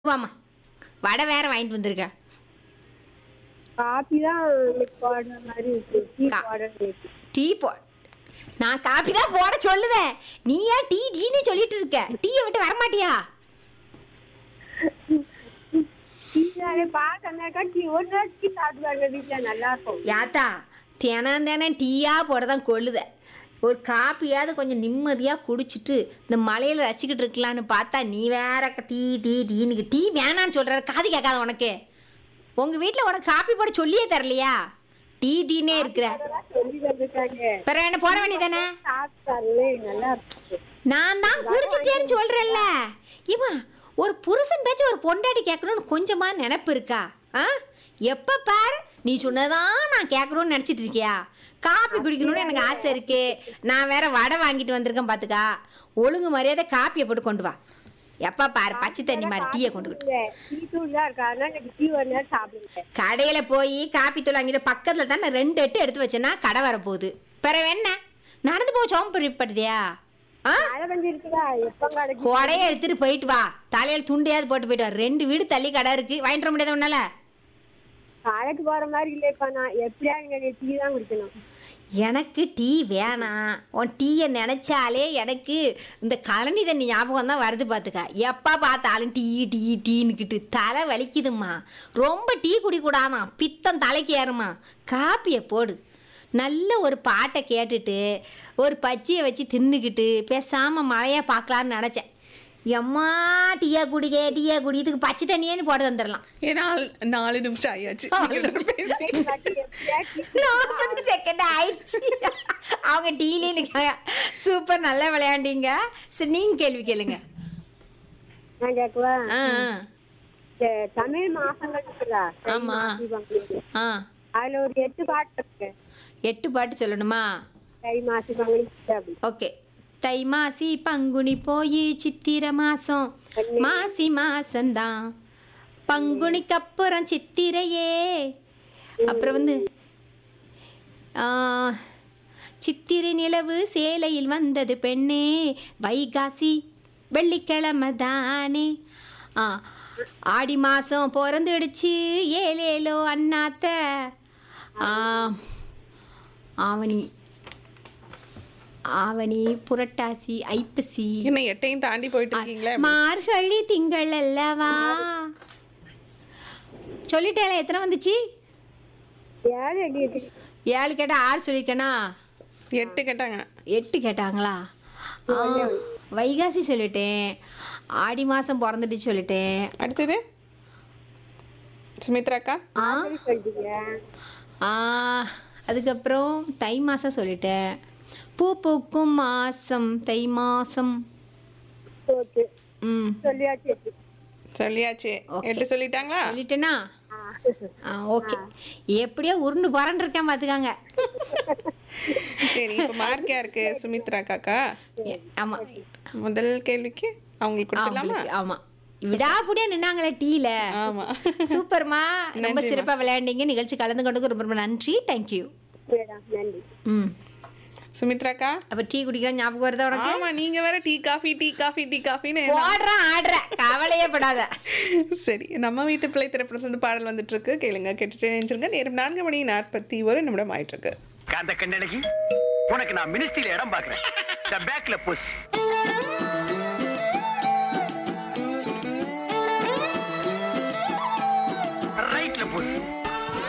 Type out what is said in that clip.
வாம்மா வடை வேற வாங்கிட்டு வந்திருக்கேன் காபி தான் இன்னைக்கு போடுற மாதிரி இருக்கு டீ கா- போடுற இன்னைக்கு டீ போ நான் காப்பி தான் போட சொல்லுதேன் நீ ஏன் டீ டீன்னு சொல்லிட்டு இருக்க டீயை விட்டு வரமாட்டியா டீ தானே பார்க்கனாக்கா டீ ஒரு நாள் டீ சாப்பிடுவாங்க வீட்டுல நல்லா இருக்கும் யாத்தா தினம் தினம் டீயா போட தான் கொள்ளுத ஒரு காப்பியாவது கொஞ்சம் நிம்மதியாக குடிச்சிட்டு இந்த மலையில் ரசிக்கிட்டு இருக்கலான்னு பார்த்தா நீ வேற க- டீ டீ டீன்னு டீ வேணான்னு சொல்கிற காது கேட்காத உனக்கு உங்கள் வீட்டில் உனக்கு காப்பி போட சொல்லியே தரலையா டீ டீனே இருக்கிற அதெல்லாம் சொல்லி தந்துட்டாங்க பிறகு என்ன போட வேண்டியதானே சாப்பிட்டாலே நல்லா இருக்கும் நான் தான் குடிச்சிட்டேன்னு சொல்றேன்ல இவன் ஒரு புருஷன் பேச்சு ஒரு பொண்டாட்டி கேட்கணும்னு கொஞ்சமா நினைப்பு இருக்கா ஆ எப்ப பாரு நீ சொன்னதான் நான் கேட்கணும்னு நினைச்சிட்டு இருக்கியா காப்பி குடிக்கணும்னு எனக்கு ஆசை இருக்கு நான் வேற வடை வாங்கிட்டு வந்திருக்கேன் பாத்துக்கா ஒழுங்கு மரியாதை காப்பியை போட்டு கொண்டு வா எப்ப பாரு பச்சை தண்ணி மாதிரி டீயை கொண்டு இல்ல டீ தூள் தான் இருக்கு அதனால எனக்கு டீ ஒரு நேரம் சாப்பிடுங்க கடையில போய் காப்பி தூள் வாங்கிட்டு பக்கத்துல தான் நான் ரெண்டு எட்டு எடுத்து வச்சேன்னா கடை வரப்போகுது பிறகு என்ன நடந்து போக சோம்பப்படுதியா ஆ மழை பெஞ்சு இருக்குதா எப்ப கிடைக்கும் கொடையை எடுத்துட்டு போயிட்டு வா தலையில துண்டையாவது போட்டு போயிட்டு வா ரெண்டு வீடு தள்ளி கடை இருக்கு வாங்கிட்டு வர முடியாத உன்னால கடைக்கு போற மாதிரி இல்லைப்பா நான் எப்படியா இங்க டீ தான் குடிக்கணும் எனக்கு டீ வேணாம் உன் டீயை நினைச்சாலே எனக்கு இந்த கழனி தண்ணி ஞாபகம் தான் வருது பார்த்துக்க எப்போ பார்த்தாலும் டீ டீ டீன்னுக்கிட்டு தலை வலிக்குதும்மா ரொம்ப டீ குடிக்கூடாதான் பித்தம் தலைக்கு ஏறுமா காப்பியை போடு நல்ல ஒரு பாட்டை கேட்டுட்டு ஒரு பச்சையை வச்சு தின்னுக்கிட்டு பேசாமல் மழையை பார்க்கலான்னு நினச்சேன் எம்மா டீயா குடிக்க டீயா குடி இதுக்கு பச்சை தண்ணியேன்னு போட்டு தந்துடலாம் ஏன்னா நாலு நிமிஷம் ஆயாச்சு பேசி. எப்படியா டீ நாற்பது செகண்ட் ஆயிடுச்சு அவங்க டீலே நிற்காங்க சூப்பர் நல்லா விளையாண்டீங்க சரி நீங்க கேள்வி கேளுங்க நான் கேட்கவா ஆ இந்த தமிழ் மாசங்கள் இருக்குதா தை, ஆமா. மாசி, பங்குனி. ஆ அதுல ஒரு எட்டு பாட்டு இருக்கு எட்டு பாட்டு சொல்லணுமா தை மாசி பங்குனி சித்திரை அப்படி ஓகே தை மாசி பங்குனி போய் சித்திர மாசம் மாசி மாசம்தான் பங்குனிக்கு அப்புறம் சித்திரையே அப்புறம் வந்து ஆ, சித்திரை நிலவு சேலையில் வந்தது பெண்ணே வைகாசி வெள்ளிக்கிழமை தானே ஆ ஆடி மாதம் பிறந்துடுச்சு ஏலேலோ அண்ணாத்த ஆ, ஆவணி ஆவணி புரட்டாசி ஐப்பசி என்ன எட்டையும் தாண்டி போயிட்டு இருக்கீங்களே மார்கழி திங்கள் அல்லவா சொல்லிட்டேல எத்தனை வந்துச்சு ஏழு எட்டு எட்டு ஏழு கேட்டா ஆறு சொல்லியிருக்கேனா எட்டு கேட்டாங்க எட்டு கேட்டாங்களா ஆ, வைகாசி சொல்லிட்டேன் ஆடி மாதம் பிறந்துட்டு சொல்லிட்டேன் அடுத்தது சுமித்ராக்கா ஆ எப்படி சொல்றீங்க ஆ, அதுக்கப்புறம் தை மாதம் சொல்லிட்டேன் பூ பூக்கும் மாதம் தை மாதம் ஓகே ம் சொல்லியாச்சு எட்டு. சொல்லியாச்சு எட்டு சொல்லிட்டாங்களா சொல்லிட்டேனா ஆ. ஆ ஓகே எப்படியோ உருண்டு பறந்து இருக்கேன் பார்த்துக்காங்க சரி இப்போ மார்க் யாருக்கு சுமித்ரா காக்கா ஆமா முதல் கேள்விக்கு அவங்களுக்கு கொடுத்துடலாமா அவங்களுக்கு, ஆமா விடாப்புடியா நின்னாங்களே டீல ஆமா சூப்பர்மா ரொம்ப நன்றிம்மா. சிறப்பா விளையாண்டீங்க நிகழ்ச்சி கலந்து கொண்டதுக்கு ரொம்ப ரொம்ப நன்றி தேங்க்யூ மேடம் நன்றி ம் சுமித்ராக்கா அப்ப டீ குடிக்கலாம் ஞாபகம் வருதா உனக்கு ஆமா நீங்க வேற tea coffee tea coffee tea காஃபின்னு போடுறேன் ஆடுற கவலையே படாத சரி நம்ம வீட்டு பிள்ளை திரைப்படத்துல பாடல் வந்துட்டு இருக்கு கேளுங்க கேட்டுட்டு நினைச்சிருங்க நேரம் நான்கு மணி நாற்பத்தி ஒரு நிமிடம் ஆயிட்டு இருக்கு காந்த கண்ணழகி உனக்கு நான் மினிஸ்ட்ரியில இடம் பாக்குறேன் பேக்ல புஷ்